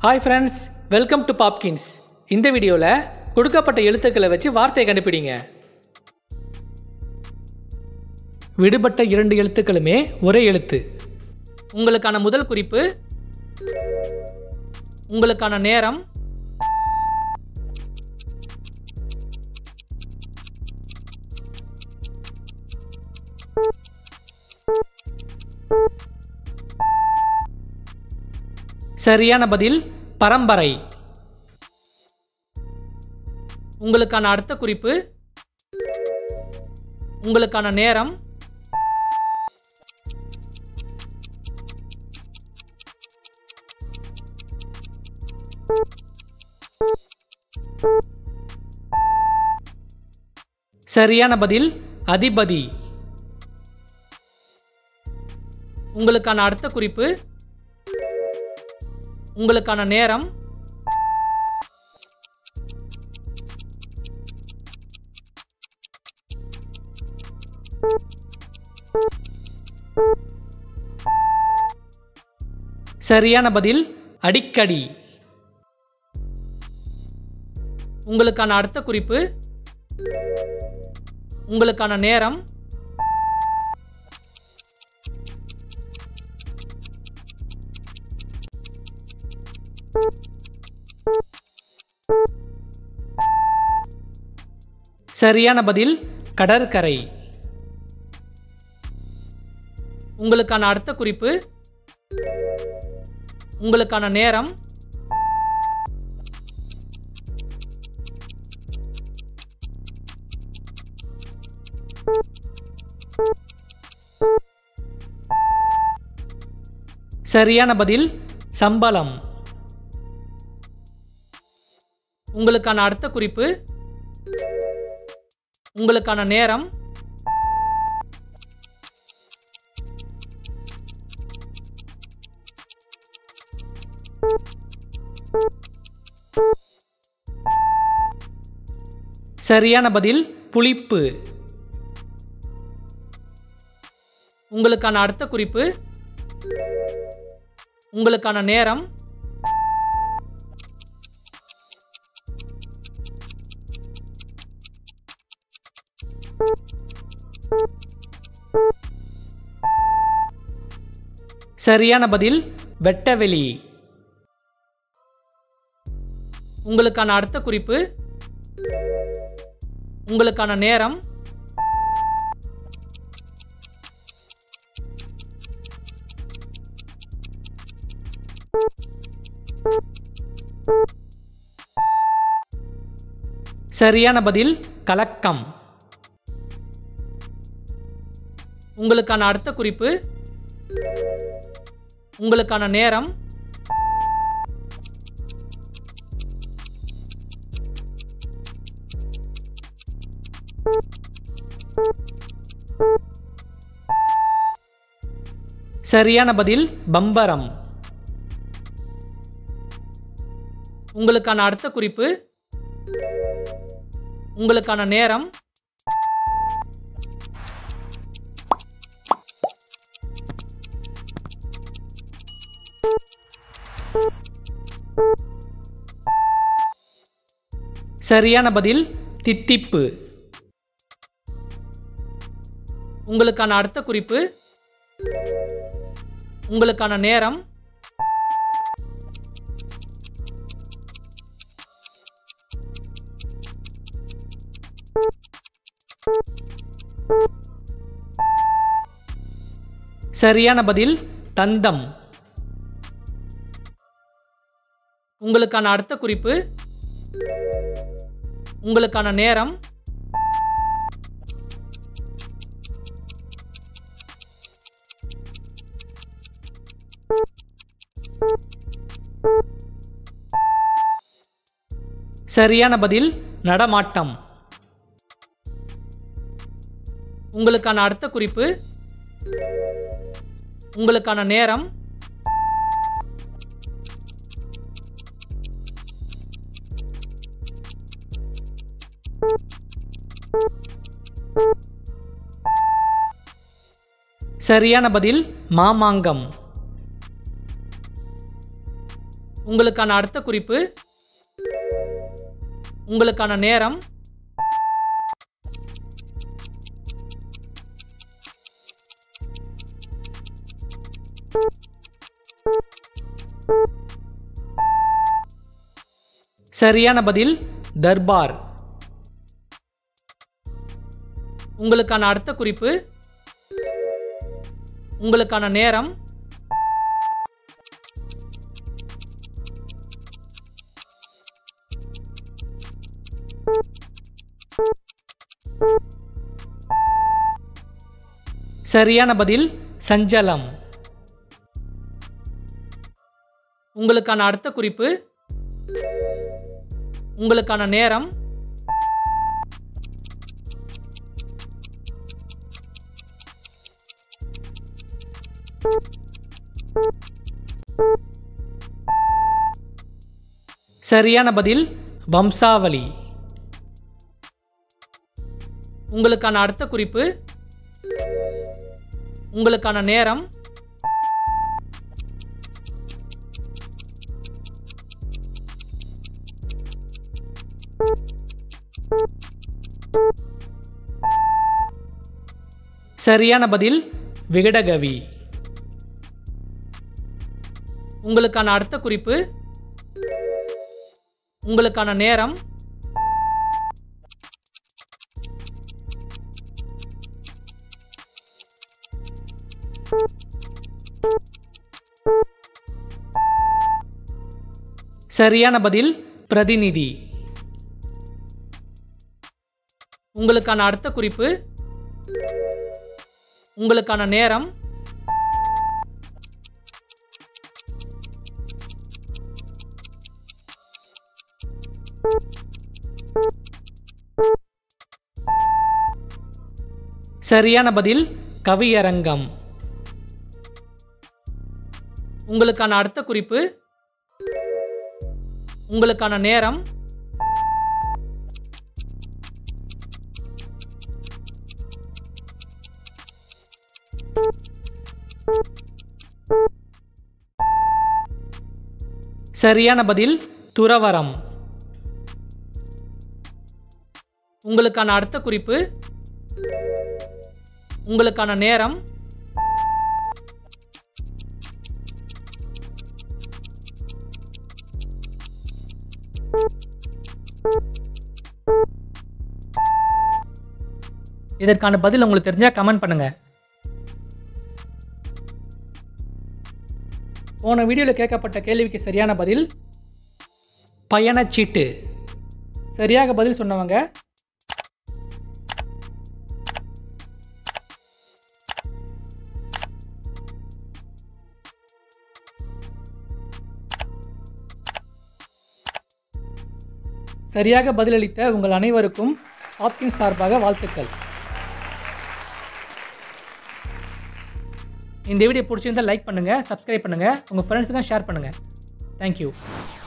hi friends welcome to Popkins இந்த வீடியோவில் கொடுக்கப்பட்ட எழுத்துக்களை வச்சு வார்த்தையை கண்டுபிடிங்க விடுபட்ட இரண்டு எழுத்துக்களுமே ஒரே எழுத்து உங்களுக்கான முதல் குறிப்பு உங்களுக்கான நேரம் சரியான பதில் பரம்பரை உங்களுக்கான அடுத்த குறிப்பு உங்களுக்கான நேரம் சரியான பதில் அதிபதி உங்களுக்கான அடுத்த குறிப்பு உங்களுக்கான நேரம் சரியான பதில் அடிக்கடி உங்களுக்கான அடுத்த குறிப்பு உங்களுக்கான நேரம் சரியான பதில் கடற்கரை உங்களுக்கான அடுத்த குறிப்பு உங்களுக்கான நேரம் சரியான பதில் சம்பளம் உங்களுக்கான அடுத்த குறிப்பு உங்களுக்கான நேரம் சரியான பதில் புளிப்பு உங்களுக்கான அடுத்த குறிப்பு உங்களுக்கான நேரம் சரியான பதில் வெட்டவெளி உங்களுக்கான அடுத்த குறிப்பு உங்களுக்கான நேரம் சரியான பதில் கலக்கம் உங்களுக்கான அடுத்த குறிப்பு உங்களுக்கான நேரம் சரியான பதில் பம்பரம் உங்களுக்கான அடுத்த குறிப்பு உங்களுக்கான நேரம் சரியான பதில் தித்திப்பு உங்களுக்கான அடுத்த குறிப்பு உங்களுக்கான நேரம் சரியான பதில் தந்தம் உங்களுக்கான அடுத்த குறிப்பு உங்களுக்கான நேரம் சரியான பதில் நடமாட்டம் உங்களுக்கான அடுத்த குறிப்பு உங்களுக்கான நேரம் சரியான பதில் மாமாங்கம் உங்களுக்கான அடுத்த குறிப்பு உங்களுக்கான நேரம் சரியான பதில் தர்பார் உங்களுக்கான அடுத்த குறிப்பு உங்களுக்கான நேரம் சரியான பதில் சஞ்சலம் உங்களுக்கான அடுத்த குறிப்பு உங்களுக்கான நேரம் சரியான பதில் வம்சாவளி உங்களுக்கான அடுத்த குறிப்பு உங்களுக்கான நேரம் சரியான பதில் விகடகவி உங்களுக்கான அடுத்த குறிப்பு உங்களுக்கான நேரம் சரியான பதில் பிரதிநிதி உங்களுக்கான அடுத்த குறிப்பு உங்களுக்கான நேரம் சரியான பதில் கவியரங்கம் உங்களுக்கான அடுத்த குறிப்பு உங்களுக்கான நேரம் சரியான பதில் துறவரம் உங்களுக்கான அடுத்த குறிப்பு உங்களுக்கான நேரம் இதற்கான பதில் உங்களுக்கு தெரிஞ்சா கமெண்ட் பண்ணுங்க போன வீடியோவில் கேட்கப்பட்ட கேள்விக்கு சரியான பதில் பயணச்சீட்டு சரியாக பதில் சொன்னவங்க சரியாக பதிலளித்த உங்கள் அனைவருக்கும் ஆப்கின்ஸ் சார்பாக வாழ்த்துக்கள் இந்த வீடியோ பிடிச்சிருந்தால் லைக் பண்ணுங்கள் சப்ஸ்கிரைப் பண்ணுங்கள் உங்கள் ஃப்ரெண்ட்ஸுக்கும் ஷேர் பண்ணுங்கள் தேங்க்யூ